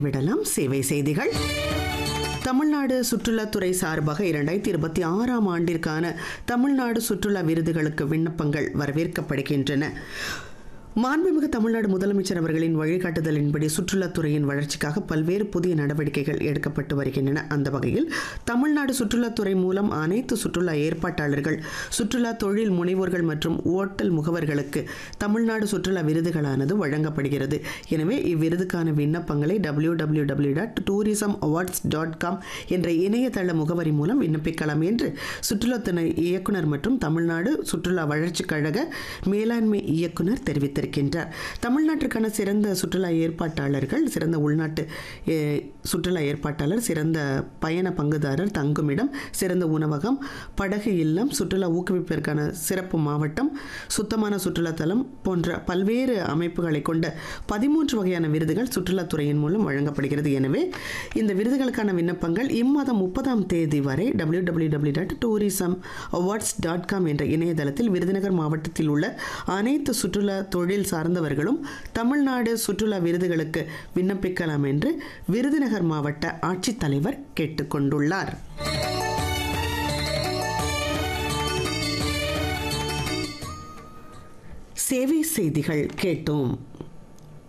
விடலாம் சேவை செய்திகள் தமிழ்நாடு சுற்றுலாத்துறை சார்பாக இரண்டாயிரத்தி இருபத்தி ஆறாம் ஆண்டிற்கான தமிழ்நாடு சுற்றுலா விருதுகளுக்கு விண்ணப்பங்கள் வரவேற்கப்படுகின்றன மாண்புமிகு தமிழ்நாடு முதலமைச்சர் அவர்களின் வழிகாட்டுதலின்படி சுற்றுலாத்துறையின் வளர்ச்சிக்காக பல்வேறு புதிய நடவடிக்கைகள் எடுக்கப்பட்டு வருகின்றன அந்த வகையில் தமிழ்நாடு சுற்றுலாத்துறை மூலம் அனைத்து சுற்றுலா ஏற்பாட்டாளர்கள் சுற்றுலா தொழில் முனைவோர்கள் மற்றும் ஓட்டல் முகவர்களுக்கு தமிழ்நாடு சுற்றுலா விருதுகளானது வழங்கப்படுகிறது எனவே இவ்விருதுக்கான விண்ணப்பங்களை W W W dot tourism awards dot com என்ற இணையதள முகவரி மூலம் விண்ணப்பிக்கலாம் என்று சுற்றுலாத்துறை இயக்குனர் மற்றும் தமிழ்நாடு சுற்றுலா வளர்ச்சிக் கழக மேலாண்மை இயக்குனர் தெரிவித்திருக்கின்றார் தமிழ்நாட்டிற்கான சிறந்த சுற்றுலா ஏற்பாட்டாளர்கள் சிறந்த உள்நாட்டு அஹ், சுற்றுலா ஏற்பாட்டாளர் சிறந்த பயண பங்குதாரர் தங்குமிடம் சிறந்த உணவகம் படகு இல்லம் சுற்றுலா ஊக்குவிப்பிற்கான சிறப்பு மாவட்டம் சுத்தமான சுற்றுலா தலம் போன்ற பல்வேறு அமைப்புகளை கொண்ட பதிமூன்று வகையான விருதுகள் சுற்றுலாத்துறையின் மூலம் வழங்கப்படுகிறது எனவே இந்த விருதுகளுக்கான விண்ணப்பங்கள் இம்மாதம் முப்பதாம் தேதி வரை W W W dot tourism awards dot com என்ற இணையதளத்தில் விருதுநகர் மாவட்டத்தில் உள்ள அனைத்து சுற்றுலா தொழில் சார்ந்தவர்களும் தமிழ்நாடு சுற்றுலா விருதுகளுக்கு விண்ணப்பிக்கலாம் என்று விருதுநகர் மாவட்ட ஆட்சித்தலைவர் கேட்டுக்கொண்டுள்ளார் சேவை செய்திகள் கேட்டோம்